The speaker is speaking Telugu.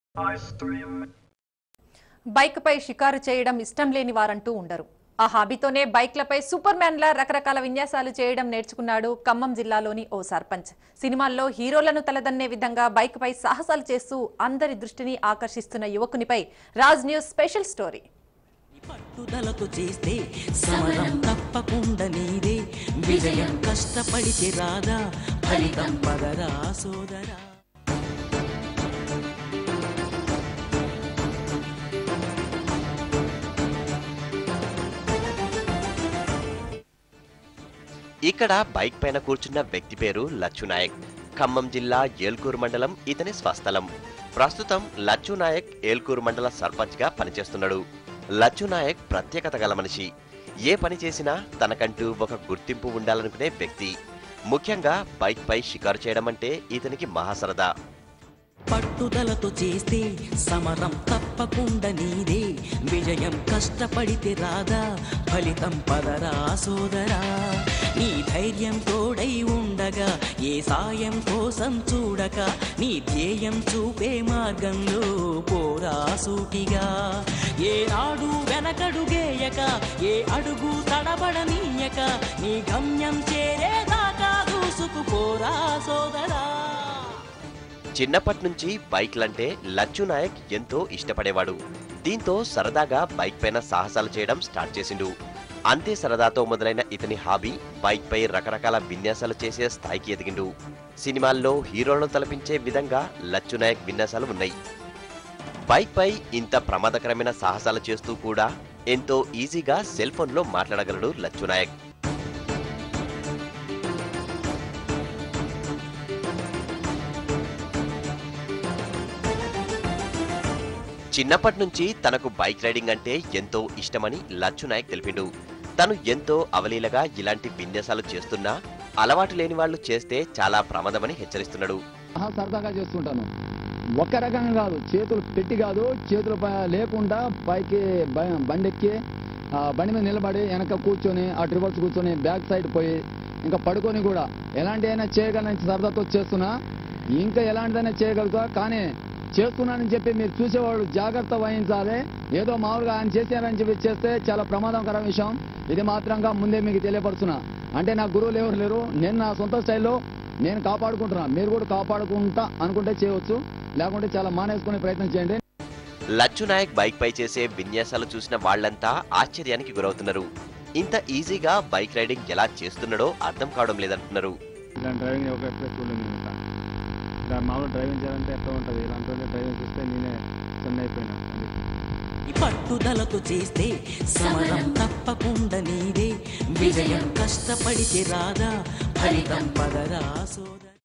బైక్పై షికారు చేయడం ఇష్టం లేని వారంటూ ఉండరు ఆ హాబీతోనే బైక్లపై సూపర్ మ్యాన్లా రకరకాల విన్యాసాలు చేయడం నేర్చుకున్నాడు ఖమ్మం జిల్లాలోని ఓ సర్పంచ్ సినిమాల్లో హీరోలను తలదన్నే విధంగా బైక్పై సాహసాలు చేస్తూ అందరి దృష్టిని ఆకర్షిస్తున్న యువకునిపై రాజ్ న్యూస్ స్పెషల్ స్టోరీ పట్టుదలతో చేస్తే సమరం తప్పకుండా నీదే విజయం కష్టపడితే రాదా ఫలితం పదరా సోదరా ఇక్కడ బైక్ పైన కూర్చున్న వ్యక్తి పేరు లచ్చు నాయక్ ఖమ్మం జిల్లా ఏల్కూరు మండలం ఇతని స్వస్థలం ప్రస్తుతం లచ్చు నాయక్ ఏల్కూరు మండల సర్పంచ్ గా పనిచేస్తున్నాడు లచ్చు నాయక్ ప్రత్యేకత గల మనిషి ఏ పని చేసినా తనకంటూ ఒక గుర్తింపు ఉండాలనుకునే వ్యక్తి ముఖ్యంగా బైక్ పై షికారు చేయడం అంటే ఇతనికి మహాసరదా పట్టుదలతో చేస్తే సమరం తప్పకుండా నీదే విజయం కష్టపడితే రాదా ఫలితం పదరా సోదరా నీ ధైర్యం తోడై ఉండగా ఏ సాయం కోసం చూడక నీ ధ్యేయం చూపే మార్గంలో పోరా సూటిగా ఏనాడు వెనకడుగేయక ఏ అడుగు తడబడనీయక నీ గమ్యం చేరేదాకా దూసుకుపోరా సోదరా చిన్నప్పటి నుంచి బైక్లంటే లచ్చు నాయక్ ఎంతో ఇష్టపడేవాడు దీంతో సరదాగా బైక్ పైన సాహసాలు చేయడం స్టార్ట్ చేసిండు అంతే సరదాతో మొదలైన ఇతని హాబీ బైక్ పై రకరకాల విన్యాసాలు చేసే స్థాయికి ఎదిగిండు సినిమాల్లో హీరోలను తలపించే విధంగా లచ్చు నాయక్ విన్యాసాలు ఉన్నాయి బైక్ పై ఇంత ప్రమాదకరమైన సాహసాలు చేస్తూ కూడా ఎంతో ఈజీగా సెల్ ఫోన్లో మాట్లాడగలడు లచ్చు నాయక్ చిన్నప్పటి నుంచి తనకు బైక్ రైడింగ్ అంటే ఎంతో ఇష్టమని లచ్చు నాయక్ తెలిపిండు తను ఎంతో అవలీలగా ఇలాంటి విన్యాసాలు చేస్తున్నా అలవాటు లేని వాళ్ళు చేస్తే చాలా ప్రమాదమని హెచ్చరిస్తున్నాడు ఆహా, సరదాగా చేస్తుంటాను ఒక్క రకంగా కాదు చేతులు పెట్టి కాదు చేతులు ప- లేకుండా పైకి బ- బండి ఎక్కి ఆ, బండి మీద నిలబడి వెనక కూర్చొని ఆ ట్రివర్స్ కూర్చొని బ్యాక్ సైడ్ పోయి ఇంకా పడుకొని కూడా ఎలాంటి అయినా చేయగలని సరదాతో చేస్తున్నా ఇంకా ఎలాంటిదైనా చేయగలుగుతా కానీ చేస్తున్నానని చెప్పి మీరు చూసేవాళ్ళు జాగ్రత్త వహించాలి ఏదో మామూలుగా ఆయన చేశారని చెప్పి చేస్తే చాలా ప్రమాదకర విషయం ఇది మాత్రంగా ముందే మీకు తెలియపరుస్తున్నా అంటే నా గురువులు ఎవరు లేరు నేను నా సొంత స్టైల్లో నేను కాపాడుకుంటున్నా మీరు కూడా కాపాడుకుంటా అనుకుంటే చేయవచ్చు లేకుంటే చాలా మానేసుకునే ప్రయత్నం చేయండి లచ్చు నాయక్ బైక్ పై చేసే విన్యాసాలు చూసిన వాళ్ళంతా ఆశ్చర్యానికి గురవుతున్నారు ఇంత ఈజీగా బైక్ రైడింగ్ ఎలా చేస్తున్నాడో అర్థం కావడం లేదంటున్నారు ఇలాంటి డ్రైవింగ్ ఒక ఎప్పుడు చూడలేదు నేను ఇంకా ఇలా మామూలు డ్రైవింగ్ చేయాలంటే ఎట్లా ఉంటుంది ఇలాంటి వాళ్ళు డ్రైవింగ్ చూస్తే నేనే చిన్న అయిపోయినా అందుకే ఈ పట్టుదలతో చేస్తే సమరం తప్పకుండా నీదే విజయం కష్టపడితే రాదా ఫలితం పదరా సోదరా